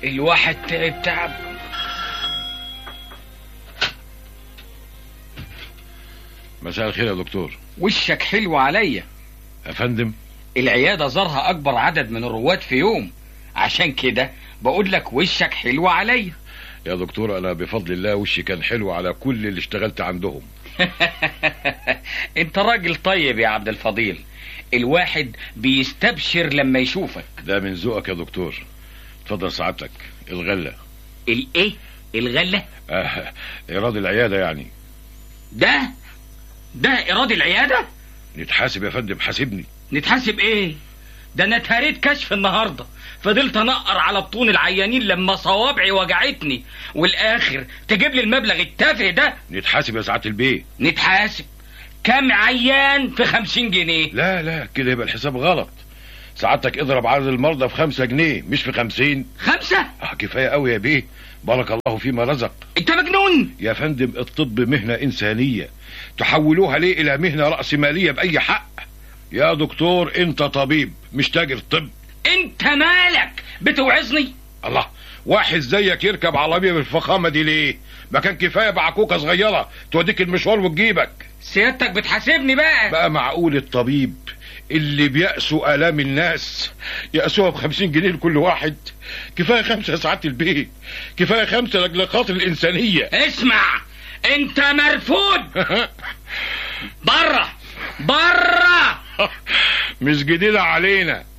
الواحد تعب تعب مساء الخير يا دكتور وشك حلو عليا يا فندم العيادة زارها أكبر عدد من الرواد في يوم عشان كده بقول لك وشك حلو عليا يا دكتور انا بفضل الله وشي كان حلو على كل اللي اشتغلت عندهم انت راجل طيب يا عبد الفضيل الواحد بيستبشر لما يشوفك ده من ذوقك يا دكتور اتفضل سعادتك الغله الايه الغلة آه ايراد العياده يعني ده ده إيراد العيادة نتحاسب يا فندم حاسبني نتحاسب ايه ده انا اتهريت كشف النهارده فضلت انقر على بطون العيانين لما صوابعي وجعتني والاخر تجيب لي المبلغ التافه ده نتحاسب يا سعاده البيه نتحاسب كم عيان في خمسين جنيه لا لا كده يبقى الحساب غلط سعادتك اضرب عدد المرضى في خمسة جنيه مش في خمسين خمسة اه كفاية قوي يا بيه بارك الله فيما رزق انت مجنون يا فندم الطب مهنة إنسانية تحولوها ليه إلى مهنة رأسمالية بأي حق يا دكتور أنت طبيب مش تاجر طب انت مالك بتوعظني الله واحد زيك يركب عربية بالفخامة دي ليه ما كان كفاية بعكوكة صغيرة توديك المشوار وتجيبك سيادتك بتحاسبني بقى بقى معقول الطبيب اللي بيأسوا آلام الناس يأسوها بخمسين جنيه لكل واحد كفاية خمسة ساعات البيت كفاية خمسة لأجل خاطر الإنسانية اسمع انت مرفوض بره بره مش جديدة علينا